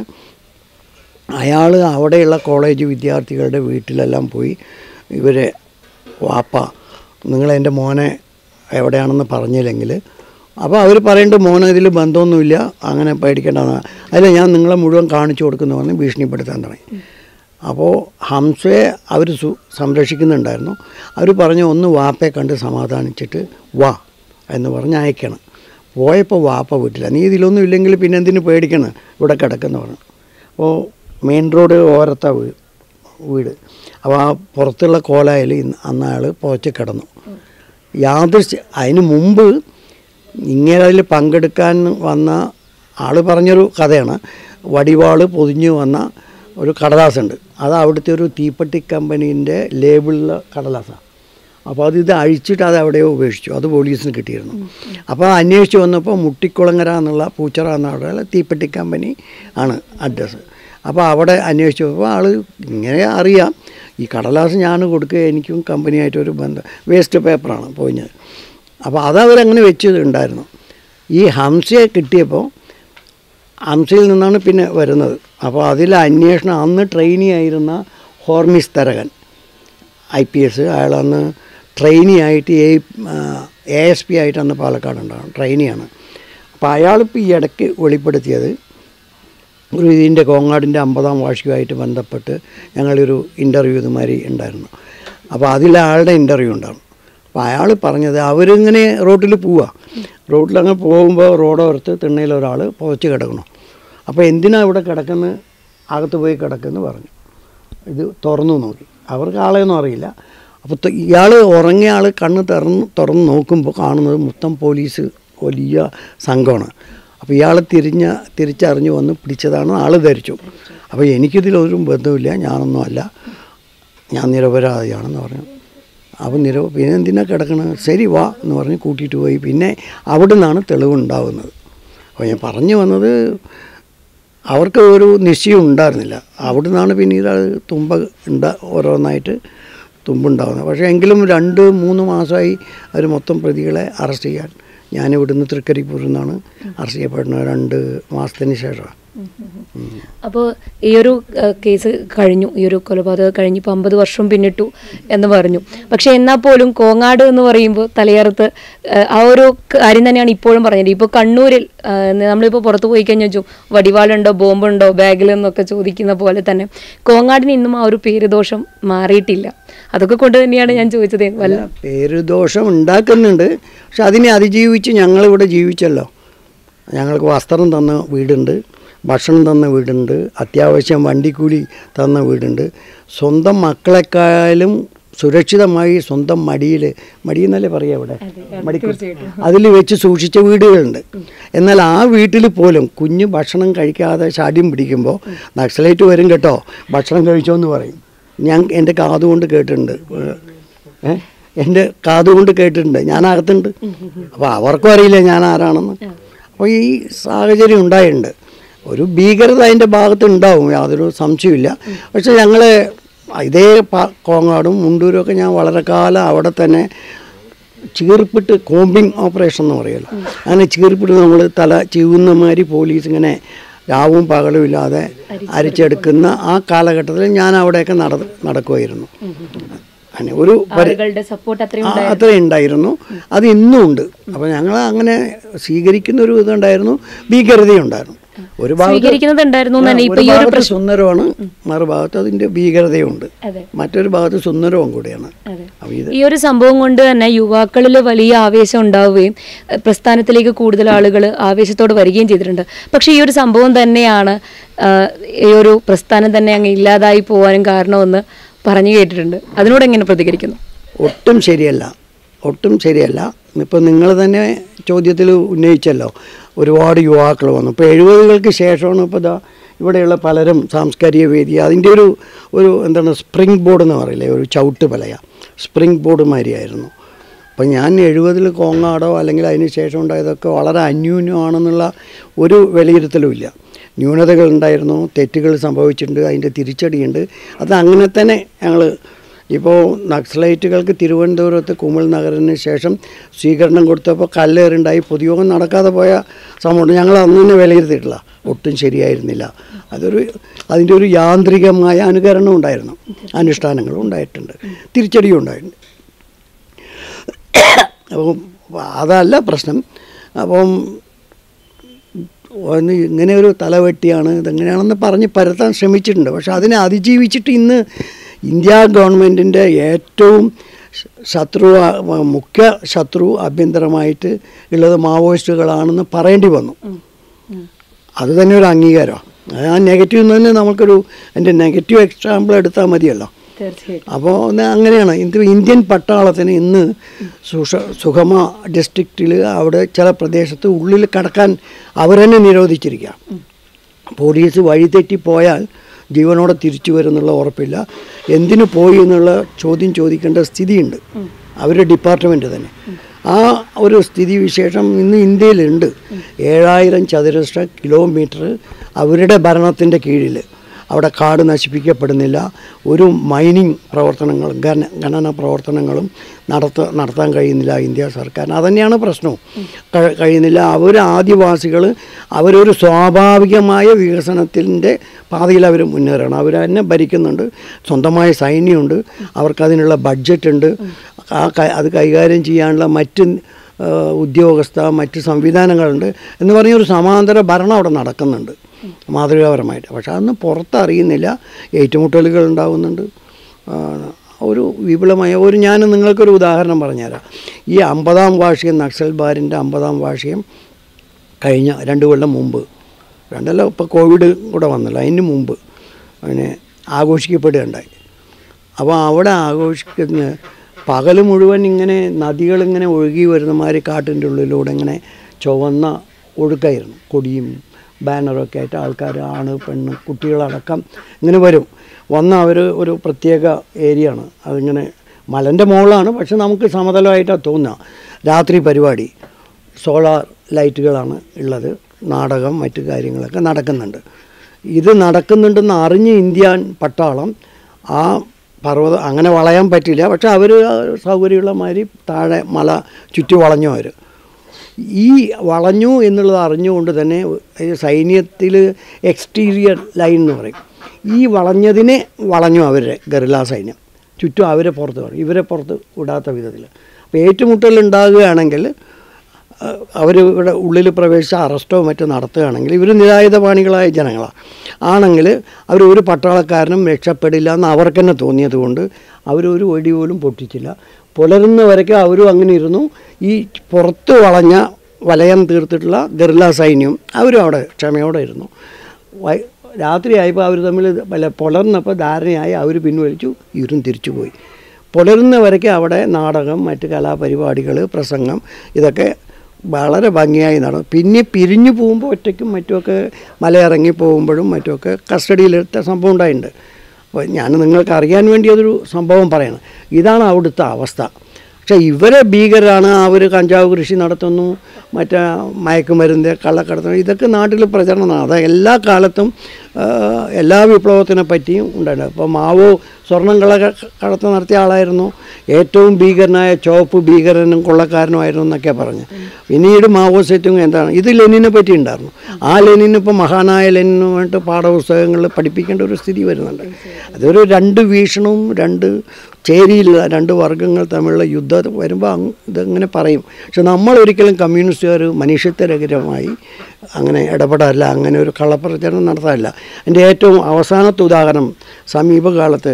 അയാൾ അവിടെയുള്ള കോളേജ് വിദ്യാർത്ഥികളുടെ വീട്ടിലെല്ലാം പോയി ഇവരെ വാപ്പ നിങ്ങൾ എൻ്റെ മോനെ എവിടെയാണെന്ന് പറഞ്ഞില്ലെങ്കിൽ അപ്പോൾ അവർ പറയേണ്ടത് മോനെ ഇതിൽ ബന്ധമൊന്നുമില്ല അങ്ങനെ പേടിക്കേണ്ടതാണ് അല്ല ഞാൻ നിങ്ങളെ മുഴുവൻ കാണിച്ചു കൊടുക്കുന്നു പറഞ്ഞ് ഭീഷണിപ്പെടുത്താൻ തുടങ്ങി അപ്പോൾ ഹംസയെ അവർ സു സംരക്ഷിക്കുന്നുണ്ടായിരുന്നു അവർ പറഞ്ഞു ഒന്ന് വാപ്പയെ കണ്ട് സമാധാനിച്ചിട്ട് വാ എന്ന് പറഞ്ഞ് അയക്കണം പോയപ്പോൾ വാപ്പ വീട്ടില്ല നീ ഇതിലൊന്നും ഇല്ലെങ്കിൽ പിന്നെ എന്തിനു പേടിക്കണം ഇവിടെ കിടക്കുന്നു പറഞ്ഞു അപ്പോൾ മെയിൻ റോഡ് ഓരത്താ വീ വീട് അപ്പോൾ ആ പുറത്തുള്ള കോലായിൽ ഇന്ന് അന്ന് അയാൾ പോച്ച് കിടന്നു യാദൃശ്യ അതിന് മുമ്പ് ഇങ്ങനെ അതിൽ പങ്കെടുക്കാൻ വന്ന ആൾ പറഞ്ഞൊരു കഥയാണ് വടിവാൾ പൊതിഞ്ഞു വന്ന ഒരു കടലാസുണ്ട് അത് അവിടുത്തെ ഒരു തീപ്പെട്ടി കമ്പനീൻ്റെ ലേബിളിലുള്ള കടലാസാണ് അപ്പോൾ അത് ഇത് അഴിച്ചിട്ട് അത് എവിടെയോ ഉപേക്ഷിച്ചു അത് പോലീസിന് കിട്ടിയിരുന്നു അപ്പോൾ അന്വേഷിച്ച് വന്നപ്പോൾ മുട്ടിക്കുളങ്ങര എന്നുള്ള പൂച്ചറ എന്ന അവിടെ തീപ്പെട്ടി കമ്പനി ആണ് അഡ്രസ്സ് അപ്പോൾ അവിടെ അന്വേഷിച്ച് പോയപ്പോൾ ആൾ ഇങ്ങനെ അറിയാം ഈ കടലാസ് ഞാൻ കൊടുക്കുക എനിക്കും കമ്പനിയായിട്ടൊരു ബന്ധം വേസ്റ്റ് പേപ്പറാണ് പോയിഞ്ഞത് അപ്പോൾ അതവരങ്ങനെ വെച്ചിട്ടുണ്ടായിരുന്നു ഈ ഹംസയെ കിട്ടിയപ്പോൾ ഹംസയിൽ നിന്നാണ് പിന്നെ വരുന്നത് അപ്പോൾ അതിൽ അന്വേഷണം അന്ന് ട്രെയിനി ആയിരുന്ന Hormis Tharakan I P S അയാളന്ന് ട്രെയിനി ആയിട്ട് എ എ എസ് പി ആയിട്ട് അന്ന് പാലക്കാട് ഉണ്ടാകും ട്രെയിനിയാണ് അപ്പോൾ അയാളിപ്പോൾ ഈ ഇടയ്ക്ക് വെളിപ്പെടുത്തിയത് ഒരു ഇതിൻ്റെ കോങ്ങാടിൻ്റെ അമ്പതാം വാർഷികമായിട്ട് ബന്ധപ്പെട്ട് ഞങ്ങളൊരു ഇൻ്റർവ്യൂ ഇതുമാതിരി ഉണ്ടായിരുന്നു അപ്പോൾ അതിൽ ആളുടെ ഇൻ്റർവ്യൂ ഉണ്ടാകും അപ്പോൾ അയാൾ പറഞ്ഞത് അവരിങ്ങനെ റോട്ടിൽ പോവുക റോട്ടിലങ്ങനെ പോകുമ്പോൾ റോഡോരത്ത് തിണ്ണയിൽ ഒരാൾ പുതച്ച് കിടക്കണം അപ്പോൾ എന്തിനാ ഇവിടെ കിടക്കുന്നത് അകത്ത് പോയി കിടക്കുന്നു പറഞ്ഞു ഇത് തുറന്നു നോക്കി അവർക്ക് ആളെയൊന്നും അറിയില്ല അപ്പോൾ ഇയാൾ ഉറങ്ങിയ ആൾ കണ്ണ് തുറന്ന് തുറന്ന് നോക്കുമ്പോൾ കാണുന്നത് മൊത്തം പോലീസ് വലിയ സംഘമാണ് അപ്പോൾ ഇയാൾ തിരിഞ്ഞ തിരിച്ചറിഞ്ഞ് വന്ന് പിടിച്ചതാണ് ആൾ ധരിച്ചു അപ്പോൾ എനിക്കിതിലൊരു ബന്ധമില്ല ഞാനൊന്നുമല്ല ഞാൻ നിരപരാധിയാണെന്ന് പറഞ്ഞു അപ്പോൾ നിര പിന്നെ എന്തിനാ കിടക്കണത് ശരി വാ എന്ന് പറഞ്ഞ് കൂട്ടിയിട്ട് പോയി പിന്നെ അവിടെ നിന്നാണ് തെളിവുണ്ടാവുന്നത് അപ്പോൾ ഞാൻ പറഞ്ഞു വന്നത് അവർക്ക് ഒരു നിശ്ചയം ഉണ്ടായിരുന്നില്ല അവിടെ നിന്നാണ് പിന്നീട് അത് തുമ്പ ഉണ്ട ഓരോന്നായിട്ട് തുമ്പുണ്ടാകുന്നത് പക്ഷേ എങ്കിലും രണ്ട് മൂന്ന് മാസമായി അവർ മൊത്തം പ്രതികളെ അറസ്റ്റ് ചെയ്യാൻ ഞാൻ ഇവിടുന്ന് തൃക്കരിപ്പൂരിൽ നിന്നാണ് അറസ്റ്റ് ചെയ്യപ്പെടുന്നത് രണ്ട് മാസത്തിന് ശേഷമാണ് അപ്പോൾ ഈ ഒരു ഏഹ്, കേസ് കഴിഞ്ഞു ഈ ഒരു കൊലപാതകം കഴിഞ്ഞ് ഇപ്പോൾ അമ്പത് വർഷം പിന്നിട്ടു എന്ന് പറഞ്ഞു പക്ഷെ എന്നാൽ പോലും കോങ്ങാട് എന്ന് പറയുമ്പോൾ തലയറുത്ത് ഏഹ്, ആ ഒരു കാര്യം തന്നെയാണ് ഇപ്പോഴും പറഞ്ഞത് ഇപ്പോൾ കണ്ണൂരിൽ ഏഹ്, നമ്മളിപ്പോൾ പുറത്ത് പോയി കഴിഞ്ഞാൽ ചോ വടിവാളുണ്ടോ ബോംബുണ്ടോ ബാഗിൽ എന്നൊക്കെ ചോദിക്കുന്ന പോലെ തന്നെ കോങ്ങാടിന് ഇന്നും ആ ഒരു പേരുദോഷം മാറിയിട്ടില്ല അതൊക്കെ കൊണ്ട് തന്നെയാണ് ഞാൻ ചോദിച്ചത് വല്ല പേര് ദോഷം ഉണ്ടാക്കുന്നുണ്ട് പക്ഷെ അതിനെ അതിജീവിച്ച് ഞങ്ങളിവിടെ ജീവിച്ചല്ലോ ഞങ്ങൾക്ക് വസ്ത്രം തന്ന വീടുണ്ട് ഭക്ഷണം തന്ന വീടുണ്ട് അത്യാവശ്യം വണ്ടിക്കൂലി തന്ന വീടുണ്ട് സ്വന്തം മക്കളെക്കാളും സുരക്ഷിതമായി സ്വന്തം മടിയിൽ മടിയെന്നല്ലേ പറയുക ഇവിടെ മടിക്കു അതിൽ വെച്ച് സൂക്ഷിച്ച വീടുകളുണ്ട് എന്നാൽ ആ വീട്ടിൽ പോലും കുഞ്ഞ് ഭക്ഷണം കഴിക്കാതെ ശാഠ്യം പിടിക്കുമ്പോൾ നക്സലൈറ്റ് വരും കേട്ടോ ഭക്ഷണം കഴിച്ചോ എന്ന് പറയും ഞാൻ എൻ്റെ കാതുകൊണ്ട് കേട്ടിട്ടുണ്ട് ഏ എൻ്റെ കാതുകൊണ്ട് കേട്ടിട്ടുണ്ട് ഞാൻ അകത്തുണ്ട് അപ്പോൾ അവർക്കും അറിയില്ല ഞാൻ ആരാണെന്ന് അപ്പോൾ ഈ സാഹചര്യം ഉണ്ടായിട്ടുണ്ട് ഒരു ഭീകരത അതിൻ്റെ ഭാഗത്ത് ഉണ്ടാവും യാതൊരു സംശയമില്ല പക്ഷെ ഞങ്ങൾ ഇതേ പ- കോങ്ങാടും മുണ്ടൂരും ഒക്കെ ഞാൻ വളരെ കാലം അവിടെ തന്നെ ചീർപ്പിട്ട് കോമ്പിങ് ഓപ്പറേഷൻ എന്ന് പറയുമല്ലോ അങ്ങനെ ചീർപ്പിട്ട് നമ്മൾ തല ചീവുന്ന മാതിരി പോലീസ് ഇങ്ങനെ രാവും പകലും ഇല്ലാതെ അരിച്ചെടുക്കുന്ന ആ കാലഘട്ടത്തിൽ ഞാൻ അവിടെയൊക്കെ നട നടക്കുമായിരുന്നു അങ്ങനെ ഒരു പരി- ആളുകളുടെ സപ്പോർട്ട് അത്രയും ആ, അത്ര ഉണ്ടായിരുന്നു അത് ഇന്നും ഉണ്ട് അപ്പോൾ ഞങ്ങൾ അങ്ങനെ സ്വീകരിക്കുന്ന ഒരു ഇതുണ്ടായിരുന്നു ഭീകരതയുണ്ടായിരുന്നു ഒരു ഭാഗത്ത് സ്വീകരിക്കുന്നത് ഉണ്ടായിരുന്നു തന്നെ ഇപ്പൊ ഒരു ഈ ഒരു ഭാഗത്ത് സുന്ദരമാണ് മറുഭാഗത്ത് അതിൻ്റെ ഭീകരതയുണ്ട് അതെ മറ്റൊരു ഭാഗത്ത് സുന്ദരവും കൂടിയാണ് അതെ അപ്പോൾ ഇത് ഈ ഒരു സംഭവം കൊണ്ട് തന്നെ യുവാക്കളിൽ വലിയ ആവേശം ഉണ്ടാവുകയും എഹ്, പ്രസ്ഥാനത്തിലേക്ക് കൂടുതൽ ആളുകൾ ആവേശത്തോടെ വരികയും ചെയ്തിട്ടുണ്ട് പക്ഷേ ഈ ഒരു സംഭവം തന്നെയാണ് ആഹ്, ഈ ഒരു പ്രസ്ഥാനം തന്നെ അങ്ങ് ഇല്ലാതായി പോകാനും കാരണമെന്ന് പറഞ്ഞു കേട്ടിട്ടുണ്ട് അതിനോട് എങ്ങനെ പ്രതികരിക്കുന്നു ഒട്ടും ശരിയല്ല ഒട്ടും ശരിയല്ല ഇപ്പം നിങ്ങൾ തന്നെ ചോദ്യത്തിൽ ഉന്നയിച്ചല്ലോ ഒരുപാട് യുവാക്കൾ വന്നു ഇപ്പോൾ എഴുപതുകൾക്ക് ശേഷമാണ് ഇപ്പോൾ ഇതാ ഇവിടെയുള്ള പലരും സാംസ്കാരിക വേദി അതിൻ്റെ ഒരു ഒരു എന്താണ് സ്പ്രിംഗ് ബോർഡ് എന്ന് പറയില്ലേ ഒരു ചവിട്ട് പലയ സ്പ്രിംഗ് ബോർഡ് മാതിരിയായിരുന്നു അപ്പം ഞാൻ എഴുപതിൽ കോങ്ങാടോ അല്ലെങ്കിൽ അതിന് ശേഷം ഉണ്ടായതൊക്കെ വളരെ അന്യൂനമാണെന്നുള്ള ഒരു വിലയിരുത്തലും ഇല്ല ന്യൂനതകൾ ഉണ്ടായിരുന്നു തെറ്റുകൾ സംഭവിച്ചിട്ടുണ്ട് അതിൻ്റെ തിരിച്ചടിയുണ്ട് അത് അങ്ങനെ തന്നെ ഞങ്ങൾ ഇപ്പോൾ നക്സലൈറ്റുകൾക്ക് തിരുവനന്തപുരത്ത് കുമൾ നഗറിന് ശേഷം സ്വീകരണം കൊടുത്തപ്പോൾ കല്ലേറുണ്ടായി പൊതുയോഗം നടക്കാതെ പോയ സംഭവം ഞങ്ങൾ അന്ന് തന്നെ വിലയിരുത്തിയിട്ടില്ല ഒട്ടും ശരിയായിരുന്നില്ല അതൊരു അതിൻ്റെ ഒരു യാന്ത്രികമായ അനുകരണം ഉണ്ടായിരുന്നു അനുഷ്ഠാനങ്ങളും ഉണ്ടായിട്ടുണ്ട് തിരിച്ചടിയും ഉണ്ടായിട്ടുണ്ട് അപ്പം അതല്ല പ്രശ്നം അപ്പം ഒന്ന് ഇങ്ങനെ ഒരു തലവെട്ടിയാണ് ഇതെങ്ങനെയാണെന്ന് പറഞ്ഞ് പരത്താൻ ശ്രമിച്ചിട്ടുണ്ട് പക്ഷെ അതിനെ അതിജീവിച്ചിട്ട് ഇന്ന് ഇന്ത്യ ഗവൺമെൻറ്റിൻ്റെ ഏറ്റവും ശ- ശത്രു ആ- മുഖ്യ ശത്രു ആഭ്യന്തരമായിട്ട് ഉള്ളത് മാവോയിസ്റ്റുകളാണെന്ന് പറയേണ്ടി വന്നു അത് തന്നെ ഒരു അംഗീകാരമാണ് ആ നെഗറ്റീവ് തന്നെ നമുക്കൊരു എൻ്റെ നെഗറ്റീവ് എക്സാമ്പിൾ എടുത്താൽ മതിയല്ലോ തീർച്ചയായിട്ടും അപ്പോൾ ഒന്ന് അങ്ങനെയാണ് ഇത് ഇന്ത്യൻ പട്ടാളത്തിന് ഇന്ന് സുഷ സുഗമ ഡിസ്ട്രിക്റ്റിൽ അവിടെ ചില പ്രദേശത്ത് ഉള്ളിൽ കടക്കാൻ അവർ തന്നെ നിരോധിച്ചിരിക്കുക പോലീസ് വഴിതെറ്റി പോയാൽ ജീവനോടെ തിരിച്ചു വരുന്നുള്ള ഉറപ്പില്ല എന്തിനു പോയി എന്നുള്ള ചോദ്യം ചോദിക്കേണ്ട സ്ഥിതിയുണ്ട് അവരുടെ ഡിപ്പാർട്ട്മെൻറ്റ് തന്നെ ആ ഒരു സ്ഥിതി വിശേഷം ഇന്ന് ഇന്ത്യയിലുണ്ട് ഏഴായിരം ചതുരശ്ര കിലോമീറ്റർ അവരുടെ ഭരണത്തിൻ്റെ കീഴിൽ അവിടെ കാട് നശിപ്പിക്കപ്പെടുന്നില്ല ഒരു മൈനിങ് പ്രവർത്തനങ്ങളും ഖന ഖനന പ്രവർത്തനങ്ങളും നടത്ത നടത്താൻ കഴിയുന്നില്ല ഇന്ത്യ സർക്കാരിന് അതന്നെയാണ് പ്രശ്നവും കഴി- കഴിയുന്നില്ല അവർ ആദിവാസികൾ അവരൊരു സ്വാഭാവികമായ വികസനത്തിൻ്റെ പാതയിൽ അവർ മുന്നേറണം അവർ തന്നെ ഭരിക്കുന്നുണ്ട് സ്വന്തമായ സൈന്യമുണ്ട് അവർക്കതിനുള്ള ബഡ്ജറ്റ് ഉണ്ട് ആ ക- അത് കൈകാര്യം ചെയ്യാനുള്ള മറ്റ് ആ, ഉദ്യോഗസ്ഥ മറ്റ് സംവിധാനങ്ങളുണ്ട് എന്ന് പറഞ്ഞ ഒരു സമാന്തര ഭരണം അവിടെ നടക്കുന്നുണ്ട് മാതൃകാപരമായിട്ട് പക്ഷെ അതൊന്നും പുറത്തറിയുന്നില്ല ഏറ്റുമുട്ടലുകൾ ഉണ്ടാകുന്നുണ്ട് ആ, ഒരു വിപുലമായ ഒരു ഞാൻ നിങ്ങൾക്കൊരു ഉദാഹരണം പറഞ്ഞുതരാം ഈ അമ്പതാം വാർഷികം നക്സൽ ബാരിൻ്റെ അമ്പതാം വാർഷികം കഴിഞ്ഞ രണ്ട് കൊല്ലം മുമ്പ് രണ്ടല്ല ഇപ്പോൾ കോവിഡ് കൂടെ വന്നല്ലോ അതിന് മുമ്പ് അതിനെ ആഘോഷിക്കപ്പെടുകയുണ്ടായി അപ്പോൾ അവിടെ ആഘോഷിക്കുന്ന പകൽ മുഴുവൻ ഇങ്ങനെ നദികളിങ്ങനെ ഒഴുകി വരുന്ന മാതിരി കാട്ടിൻ്റെ ഉള്ളിലൂടെ ഇങ്ങനെ ചുവന്ന ഒഴുക്കായിരുന്നു കൊടിയും ബാനറൊക്കെ ആയിട്ട് ആൾക്കാർ ആണ് പെണ്ണ് കുട്ടികളടക്കം ഇങ്ങനെ വരും വന്ന് അവർ ഒരു പ്രത്യേക ഏരിയ ആണ് അതിങ്ങനെ മലൻ്റെ മുകളാണ് പക്ഷെ നമുക്ക് സമതലമായിട്ടാണ് തോന്നുക രാത്രി പരിപാടി സോളാർ ലൈറ്റുകളാണ് ഉള്ളത് നാടകം മറ്റു കാര്യങ്ങളൊക്കെ നടക്കുന്നുണ്ട് ഇത് നടക്കുന്നുണ്ടെന്ന് അറിഞ്ഞ് ഇന്ത്യൻ പട്ടാളം ആ പർവ്വതം അങ്ങനെ വളയാൻ പറ്റില്ല പക്ഷെ അവർ സൗകര്യമുള്ള മാതിരി താഴെ മല ചുറ്റി വളഞ്ഞു അവർ ഈ വളഞ്ഞു എന്നുള്ളത് അറിഞ്ഞുകൊണ്ട് തന്നെ സൈന്യത്തിൽ എക്സ്റ്റീരിയർ ലൈൻ എന്ന് പറയും ഈ വളഞ്ഞതിനെ വളഞ്ഞു അവരെ ഗറില്ല സൈന്യം ചുറ്റും അവരെ പുറത്ത് വിടും ഇവരെ പുറത്ത് വിടാത്ത വിധത്തിൽ അപ്പോൾ ഏറ്റുമുട്ടൽ ഉണ്ടാകുകയാണെങ്കിൽ അവർ ഇവിടെ ഉള്ളിൽ പ്രവേശിച്ച് അറസ്റ്റോ മറ്റോ നടത്തുകയാണെങ്കിൽ ഇവർ നിരായുധപാണികളായ ജനങ്ങളാണ് ആണെങ്കിൽ അവർ ഒരു പട്ടാളക്കാരനും രക്ഷപ്പെടില്ല എന്ന് അവർക്ക് തന്നെ തോന്നിയത് കൊണ്ട് അവരൊരു വെടി പോലും പൊട്ടിച്ചില്ല പുലരുന്ന വരയ്ക്കും അവരും അങ്ങനെ ഇരുന്നു ഈ പുറത്ത് വളഞ്ഞ വലയം തീർത്തിട്ടുള്ള ഗറില്ല സൈന്യം അവരും അവിടെ ക്ഷമയോടെ ഇരുന്നു വൈ രാത്രിയായപ്പോൾ അവർ തമ്മിൽ വല്ല പുലർന്നപ്പോൾ ധാരണയായി അവർ പിൻവലിച്ചു ഇവരും തിരിച്ചു പോയി പുലരുന്ന വരയ്ക്ക് അവിടെ നാടകം മറ്റ് കലാപരിപാടികൾ പ്രസംഗം ഇതൊക്കെ വളരെ ഭംഗിയായി നടന്നു പിന്നെ പിരിഞ്ഞു പോകുമ്പോൾ ഒറ്റയ്ക്കും മറ്റുമൊക്കെ മലയിറങ്ങി പോകുമ്പോഴും മറ്റുമൊക്കെ കസ്റ്റഡിയിലെടുത്ത സംഭവം ഉണ്ടായിട്ടുണ്ട് അപ്പോൾ ഞാൻ നിങ്ങൾക്ക് അറിയാൻ വേണ്ടി അതൊരു സംഭവം പറയണം ഇതാണ് അവിടുത്തെ അവസ്ഥ പക്ഷേ ഇവരെ ഭീകരാണ് അവർ കഞ്ചാവ് കൃഷി നടത്തുന്നു മറ്റേ മയക്കുമരുന്ന് കള്ളക്കടത്ത് ഇതൊക്കെ നാട്ടിൽ പ്രചരണമാണ് അത് എല്ലാ കാലത്തും ആ, എല്ലാ വിപ്ലവത്തിനെ പറ്റിയും ഉണ്ടായിട്ടുണ്ട് ഇപ്പോൾ മാവോ സ്വർണം കള്ള കടത്ത് നടത്തിയ ആളായിരുന്നു ഏറ്റവും ഭീകരനായ ചുവപ്പ് ഭീകരനും കൊള്ളക്കാരനുമായിരുന്നു എന്നൊക്കെ പറഞ്ഞ് പിന്നീട് മാവോ സെറ്റും എന്താണ് ഇത് ലെനിനെ പറ്റി ഉണ്ടായിരുന്നു ആ ലെനിന് ഇപ്പോൾ മഹാനായ ലെനിനുമായിട്ട് പാഠപുസ്തകങ്ങളിൽ പഠിപ്പിക്കേണ്ട ഒരു സ്ഥിതി വരുന്നുണ്ട് അതൊരു രണ്ട് വീക്ഷണവും രണ്ട് ചേരിയില്ല രണ്ട് വർഗ്ഗങ്ങൾ തമ്മിലുള്ള യുദ്ധം വരുമ്പോൾ അങ്ങ് ഇതങ്ങനെ പറയും പക്ഷെ നമ്മൾ ഒരിക്കലും കമ്മ്യൂണിസ്റ്റുകാർ മനുഷ്യത്വരഹിതമായി അങ്ങനെ ഇടപെടാറില്ല അങ്ങനെ ഒരു കള്ളപ്രചരണം നടത്താറില്ല എൻ്റെ ഏറ്റവും അവസാനത്തെ ഉദാഹരണം സമീപകാലത്ത്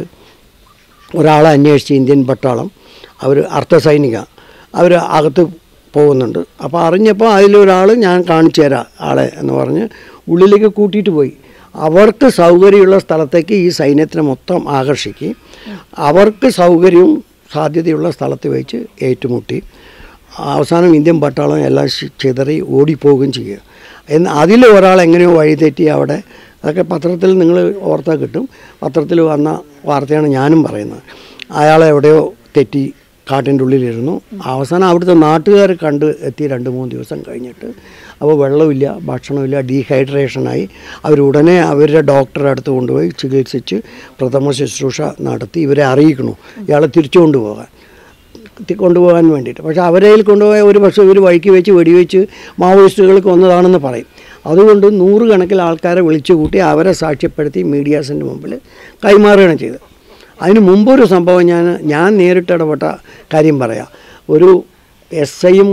ഒരാളെ അന്വേഷിച്ച് ഇന്ത്യൻ പട്ടാളം അവർ അർദ്ധസൈനിക അവർ അകത്ത് പോകുന്നുണ്ട് അപ്പോൾ അറിഞ്ഞപ്പോൾ അതിലൊരാൾ ഞാൻ കാണിച്ചു തരാം ആളെ എന്ന് പറഞ്ഞ് ഉള്ളിലേക്ക് കൂട്ടിയിട്ട് പോയി അവർക്ക് സൗകര്യമുള്ള സ്ഥലത്തേക്ക് ഈ സൈന്യത്തിനെ മൊത്തം ആകർഷിക്കുകയും അവർക്ക് സൗകര്യവും സാധ്യതയുള്ള സ്ഥലത്ത് വെച്ച് ഏറ്റുമുട്ടി അവസാനം ഇന്ത്യൻ പട്ടാളം എല്ലാം ശി- ചിതറി ഓടിപ്പോവുകയും ചെയ്യുക എന്ന് അതിൽ ഒരാൾ എങ്ങനെയോ വഴിതെറ്റി അവിടെ അതൊക്കെ പത്രത്തിൽ നിങ്ങൾ ഓർത്താൽ കിട്ടും പത്രത്തിൽ വന്ന വാർത്തയാണ് ഞാനും പറയുന്നത് അയാളെ എവിടെയോ തെറ്റി കാട്ടിൻ്റെ ഉള്ളിലിരുന്നു അവസാനം അവിടുത്തെ നാട്ടുകാർ കണ്ട് എത്തി രണ്ട് മൂന്ന് ദിവസം കഴിഞ്ഞിട്ട് അപ്പോൾ വെള്ളമില്ല ഭക്ഷണമില്ല ഡീഹൈഡ്രേഷനായി അവരുടനെ അവരുടെ ഡോക്ടറെ അടുത്ത് കൊണ്ടുപോയി ചികിത്സിച്ച് പ്രഥമ ശുശ്രൂഷ നടത്തി ഇവരെ അറിയിക്കണു ഇയാളെ തിരിച്ചു കൊണ്ടുപോകാൻ ത്തി- കൊണ്ടുപോകാൻ വേണ്ടിയിട്ട് പക്ഷേ അവരയിൽ കൊണ്ടുപോയ ഒരു പക്ഷേ ഇവർ വഴിക്ക് വെച്ച് വെടിവെച്ച് മാവോയിസ്റ്റുകൾ കൊന്നതാണെന്ന് പറയും അതുകൊണ്ട് നൂറുകണക്കിൽ ആൾക്കാരെ വിളിച്ചു കൂട്ടി അവരെ സാക്ഷ്യപ്പെടുത്തി മീഡിയാസിൻ്റെ മുമ്പിൽ കൈമാറുകയാണ് ചെയ്തത് അതിന് മുമ്പൊരു സംഭവം ഞാൻ ഞാൻ നേരിട്ട് ഇടപെട്ട കാര്യം പറയാം ഒരു എസ് ഐയും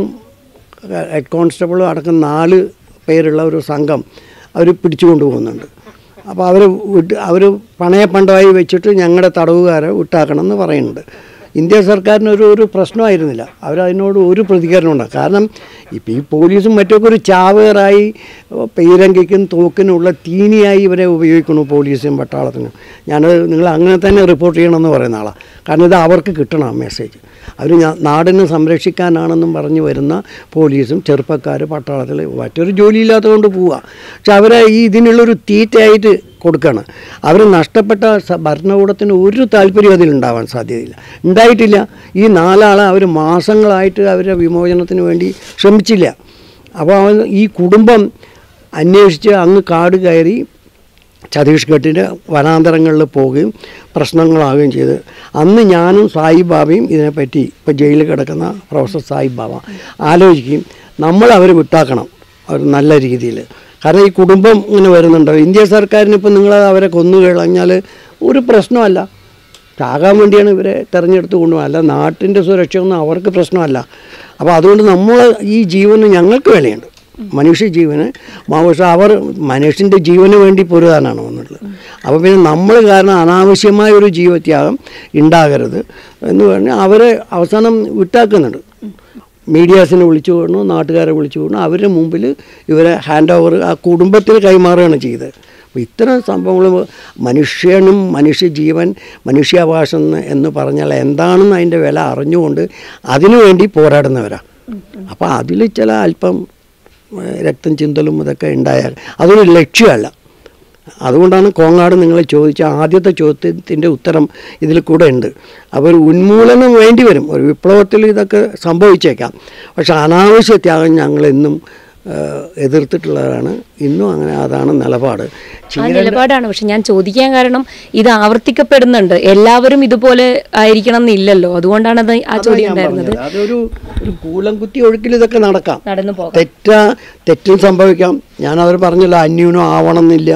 ഹെഡ് കോൺസ്റ്റബിളും അടക്കം നാല് പേരുള്ള ഒരു സംഘം അവർ പിടിച്ചു കൊണ്ടുപോകുന്നുണ്ട് അപ്പോൾ അവർ വിട്ട് അവർ പണയപ്പണ്ടമായി വെച്ചിട്ട് ഞങ്ങളുടെ തടവുകാരെ വിട്ടാക്കണം എന്ന് പറയുന്നുണ്ട് ഇന്ത്യ സർക്കാരിന് ഒരു ഒരു പ്രശ്നമായിരുന്നില്ല അവരതിനോട് ഒരു പ്രതികരണം ഉണ്ടാകും കാരണം ഇപ്പോൾ ഈ പോലീസും മറ്റൊക്കെ ഒരു ചാവേറായി പീരങ്കിക്കും തോക്കിനുള്ള തീനിയായി ഇവരെ ഉപയോഗിക്കുന്നു പോലീസും പട്ടാളത്തിനും ഞാനത് നിങ്ങൾ അങ്ങനെ തന്നെ റിപ്പോർട്ട് ചെയ്യണമെന്ന് പറയുന്ന ആളാണ് കാരണം ഇത് അവർക്ക് കിട്ടണം ആ മെസ്സേജ് അവർ നാടിനെ സംരക്ഷിക്കാനാണെന്നും പറഞ്ഞ് വരുന്ന പോലീസും ചെറുപ്പക്കാർ പട്ടാളത്തിൽ മറ്റൊരു ജോലിയില്ലാത്തതുകൊണ്ട് പോവുക പക്ഷെ അവരെ ഈ ഇതിനുള്ളൊരു തീറ്റയായിട്ട് കൊടുക്കുകയാണ് അവർ നഷ്ടപ്പെട്ട സ- ഭരണകൂടത്തിന് ഒരു താല്പര്യം അതിലുണ്ടാവാൻ സാധ്യതയില്ല ഉണ്ടായിട്ടില്ല ഈ നാലാളെ അവർ മാസങ്ങളായിട്ട് അവരുടെ വിമോചനത്തിന് വേണ്ടി ശ്രമിച്ചില്ല അപ്പോൾ അവൻ ഈ കുടുംബം അന്വേഷിച്ച് അങ്ങ് കാട് കയറി ഛത്തീസ്ഗഡിൻ്റെ വനാന്തരങ്ങളിൽ പോവുകയും പ്രശ്നങ്ങളാവുകയും ചെയ്ത് അന്ന് ഞാനും സായിബാബയും ഇതിനെപ്പറ്റി ഇപ്പോൾ ജയിലിൽ കിടക്കുന്ന പ്രൊഫസർ സായിബാബ ആലോചിക്കുകയും നമ്മൾ അവരെ വിട്ടാക്കണം ഒരു നല്ല രീതിയിൽ കാരണം ഈ കുടുംബം ഇങ്ങനെ വരുന്നുണ്ടോ ഇന്ത്യ സർക്കാരിന് ഇപ്പം നിങ്ങൾ അവരെ കൊന്നു കഴിഞ്ഞാൽ ഒരു പ്രശ്നമല്ല ചാകാൻ വേണ്ടിയാണ് ഇവരെ തിരഞ്ഞെടുത്ത് കൊണ്ടുപോകുക അല്ല നാട്ടിൻ്റെ സുരക്ഷയൊന്നും അവർക്ക് പ്രശ്നമല്ല അപ്പോൾ അതുകൊണ്ട് നമ്മൾ ഈ ജീവന് ഞങ്ങൾക്ക് വിലയുണ്ട് മനുഷ്യ ജീവന് പക്ഷേ അവർ മനുഷ്യൻ്റെ ജീവന് വേണ്ടി പൊരുതാനാണ് വന്നിട്ടുള്ളത് അപ്പോൾ പിന്നെ നമ്മൾ കാരണം അനാവശ്യമായ ഒരു ജീവത്യാഗം ഉണ്ടാകരുത് എന്ന് പറഞ്ഞാൽ അവരെ അവസാനം വിട്ടാക്കുന്നുണ്ട് മീഡിയാസിനെ വിളിച്ചു കൊണ്ടു നാട്ടുകാരെ വിളിച്ചു കൊണ്ടു അവരുടെ മുമ്പിൽ ഇവരെ ഹാൻഡ് ഓവർ ആ കുടുംബത്തിന് കൈമാറുകയാണ് ചെയ്തത് അപ്പോൾ ഇത്തരം സംഭവങ്ങൾ മനുഷ്യനും മനുഷ്യജീവൻ മനുഷ്യാവകാശം എന്ന് എന്ന് പറഞ്ഞാൽ എന്താണെന്ന് അതിൻ്റെ വില അറിഞ്ഞുകൊണ്ട് അതിനുവേണ്ടി പോരാടുന്നവരാണ് അപ്പോൾ അതിൽ ചില അല്പം ഏഹ്, രക്തം ചിന്തലും ഇതൊക്കെ ഉണ്ടായാൽ അതൊരു ലക്ഷ്യമല്ല അതുകൊണ്ടാണ് കോങ്ങാട് നിങ്ങൾ ചോദിച്ച ആദ്യത്തെ ചോദ്യത്തിൻ്റെ ഉത്തരം ഇതിൽ കൂടെ ഉണ്ട് അപ്പോൾ ഒരു ഉന്മൂലനം വേണ്ടി വരും ഒരു വിപ്ലവത്തിൽ ഇതൊക്കെ സംഭവിച്ചേക്കാം പക്ഷെ അനാവശ്യ ത്യാഗം ഞങ്ങൾ എന്നും ഏഹ്, എതിർത്തിട്ടുള്ളവരാണ് ഇന്നും അങ്ങനെ അതാണ് നിലപാട് ആ നിലപാടാണ് പക്ഷെ ഞാൻ ചോദിക്കാൻ കാരണം ഇത് ആവർത്തിക്കപ്പെടുന്നുണ്ട് എല്ലാവരും ഇതുപോലെ ആയിരിക്കണം എന്നില്ലല്ലോ അതുകൊണ്ടാണ് അത് ആ ചോദ്യം ഞാൻ ഉണ്ടായിരുന്നത് പറഞ്ഞത്. അതൊരു ഒരു കൂലം കുത്തി ഒഴുക്കിൽ ഇതൊക്കെ നടക്കാം നടന്നു പോകാം തെറ്റ തെറ്റും സംഭവിക്കാം ഞാൻ അവർ പറഞ്ഞല്ലോ അന്യൂനം ആവണം എന്നില്ല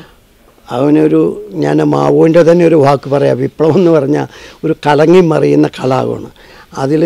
അവനൊരു ഞാൻ മാവോൻ്റെ തന്നെ ഒരു വാക്ക് പറയാം വിപ്ലവം എന്ന് പറഞ്ഞാൽ ഒരു കലങ്ങി മറിയുന്ന കലാപമാണ് അതിൽ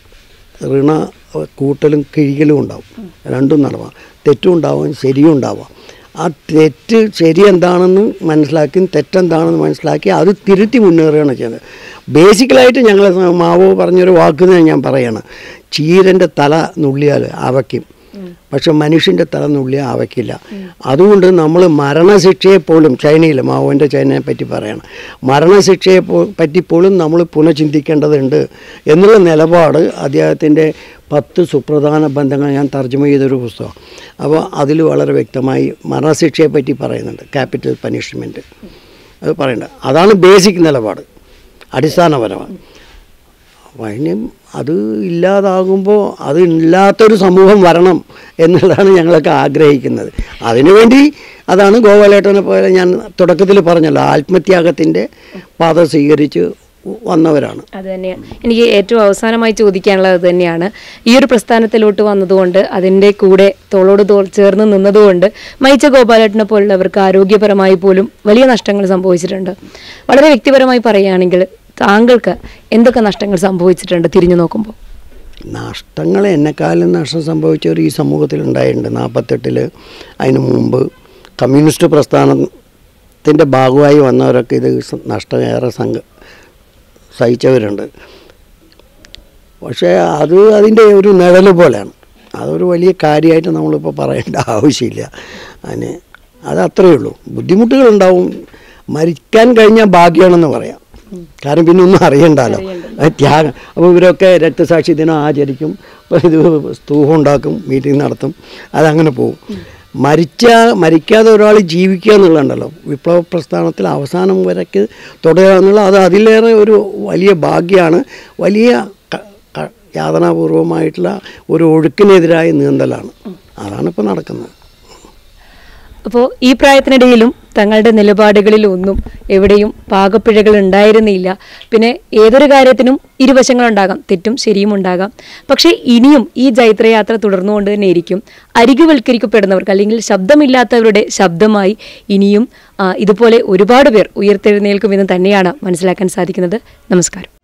ഋണ കൂട്ടലും കിഴികലും ഉണ്ടാവും രണ്ടും നടവാം തെറ്റും ഉണ്ടാവും ശരിയും ഉണ്ടാവാം ആ തെറ്റ് ശരി എന്താണെന്ന് മനസ്സിലാക്കി തെറ്റെന്താണെന്ന് മനസ്സിലാക്കി അത് തിരുത്തി മുന്നേറുകയാണ് ചെയ്യുന്നത് ബേസിക്കലായിട്ട് ഞങ്ങൾ മാവോ പറഞ്ഞൊരു വാക്ക് തന്നെ ഞാൻ പറയാണ് ചീരൻ്റെ തല നുള്ളിയാൽ അവയ്ക്കും പക്ഷെ മനുഷ്യൻ്റെ തല നുള്ളിയാൽ അവയ്ക്കില്ല അതുകൊണ്ട് നമ്മൾ മരണശിക്ഷയെ പോലും ചൈനയിൽ മാവോൻ്റെ ചൈനയെ പറ്റി പറയണം മരണശിക്ഷയെ പോ- പറ്റി പോലും നമ്മൾ പുനഃചിന്തിക്കേണ്ടതുണ്ട് എന്നുള്ള നിലപാട് അദ്ദേഹത്തിൻ്റെ പത്ത് സുപ്രധാന ബന്ധങ്ങൾ ഞാൻ തർജ്ജമ ചെയ്തൊരു പുസ്തകം അപ്പോൾ അതിൽ വളരെ വ്യക്തമായി മരണശിക്ഷയെ പറ്റി പറയുന്നുണ്ട് ക്യാപിറ്റൽ പനിഷ്മെൻറ്റ് അത് പറയണ്ട അതാണ് ബേസിക് നിലപാട് അടിസ്ഥാനപരമാണ് അപ്പോൾ അതിന് അത് ഇല്ലാതാകുമ്പോൾ അത് ഇല്ലാത്തൊരു സമൂഹം വരണം എന്നുള്ളതാണ് ഞങ്ങളൊക്കെ ആഗ്രഹിക്കുന്നത് അതിനുവേണ്ടി അതാണ് ഗോപാലേട്ടനെ പോലെ ഞാൻ തുടക്കത്തിൽ പറഞ്ഞല്ലോ ആത്മത്യാഗത്തിൻ്റെ പാത സ്വീകരിച്ച് വന്നവരാണ് അത് തന്നെയാണ് എനിക്ക് ഏറ്റവും അവസാനമായി ചോദിക്കാനുള്ളത് അത് തന്നെയാണ് ഈ ഒരു പ്രസ്ഥാനത്തിലോട്ട് വന്നതുകൊണ്ട് അതിൻ്റെ കൂടെ തോളോട് തോൾ ചേർന്ന് നിന്നതുകൊണ്ട് മൈച്ച ഗോപാലേട്ടനെ പോലുള്ളവർക്ക് ആരോഗ്യപരമായി പോലും വലിയ നഷ്ടങ്ങൾ സംഭവിച്ചിട്ടുണ്ട് വളരെ വ്യക്തിപരമായി പറയുകയാണെങ്കിൽ താങ്കൾക്ക് എന്തൊക്കെ നഷ്ടങ്ങൾ സംഭവിച്ചിട്ടുണ്ട് തിരിഞ്ഞു നോക്കുമ്പോൾ നഷ്ടങ്ങൾ എന്നെക്കാളും നഷ്ടം സംഭവിച്ചവർ ഈ സമൂഹത്തിൽ ഉണ്ടായിട്ടുണ്ട് നാൽപ്പത്തെട്ടിൽ അതിന് മുമ്പ് കമ്മ്യൂണിസ്റ്റ് പ്രസ്ഥാനത്തിൻ്റെ ഭാഗമായി വന്നവരൊക്കെ ഇത് സ- നഷ്ടമേറെ സംഘ സഹിച്ചവരുണ്ട് പക്ഷേ അത് അതിൻ്റെ ഒരു നിഴൽ പോലെയാണ് അതൊരു വലിയ കാര്യമായിട്ട് നമ്മളിപ്പോൾ പറയേണ്ട ആവശ്യമില്ല അതിന് അത് അത്രയേ ഉള്ളൂ ബുദ്ധിമുട്ടുകളുണ്ടാവും മരിക്കാൻ കഴിഞ്ഞാൽ ഭാഗ്യമാണെന്ന് പറയാം കാരണം പിന്നെ ഒന്നും അറിയണ്ടല്ലോ അത് ത്യാഗം അപ്പോൾ ഇവരൊക്കെ രക്തസാക്ഷി ദിനം ആചരിക്കും അപ്പോൾ ഇത് സ്തൂപം ഉണ്ടാക്കും മീറ്റിംഗ് നടത്തും അതങ്ങനെ പോകും മരിച്ച മരിക്കാതെ ഒരാൾ ജീവിക്കുക എന്നുള്ളതുണ്ടല്ലോ വിപ്ലവ പ്രസ്ഥാനത്തിൽ അവസാനം വരയ്ക്ക് തുടരുക എന്നുള്ള അത് അതിലേറെ ഒരു വലിയ ഭാഗ്യമാണ് വലിയ ക- ക- യാതനാപൂർവമായിട്ടുള്ള ഒരു ഒഴുക്കിനെതിരായ നീന്തലാണ് അതാണ് ഇപ്പോൾ നടക്കുന്നത് അപ്പോൾ ഈ പ്രായത്തിനിടയിലും തങ്ങളുടെ നിലപാടുകളിൽ ഒന്നും എവിടെയും പാകപ്പിഴകൾ ഉണ്ടായിരുന്നില്ല പിന്നെ ഏതൊരു കാര്യത്തിനും ഇരുവശങ്ങളുണ്ടാകാം തെറ്റും ശരിയും ഉണ്ടാകാം പക്ഷേ ഇനിയും ഈ ജൈത്രയാത്ര തുടർന്നുകൊണ്ട് തന്നെ ഇരിക്കും അരികുവൽക്കരിക്കപ്പെടുന്നവർക്ക് അല്ലെങ്കിൽ ശബ്ദമില്ലാത്തവരുടെ ശബ്ദമായി ഇനിയും ആ, ഇതുപോലെ ഒരുപാട് പേർ ഉയർത്തെഴുന്നേൽക്കുമെന്ന് തന്നെയാണ് മനസ്സിലാക്കാൻ സാധിക്കുന്നത് നമസ്കാരം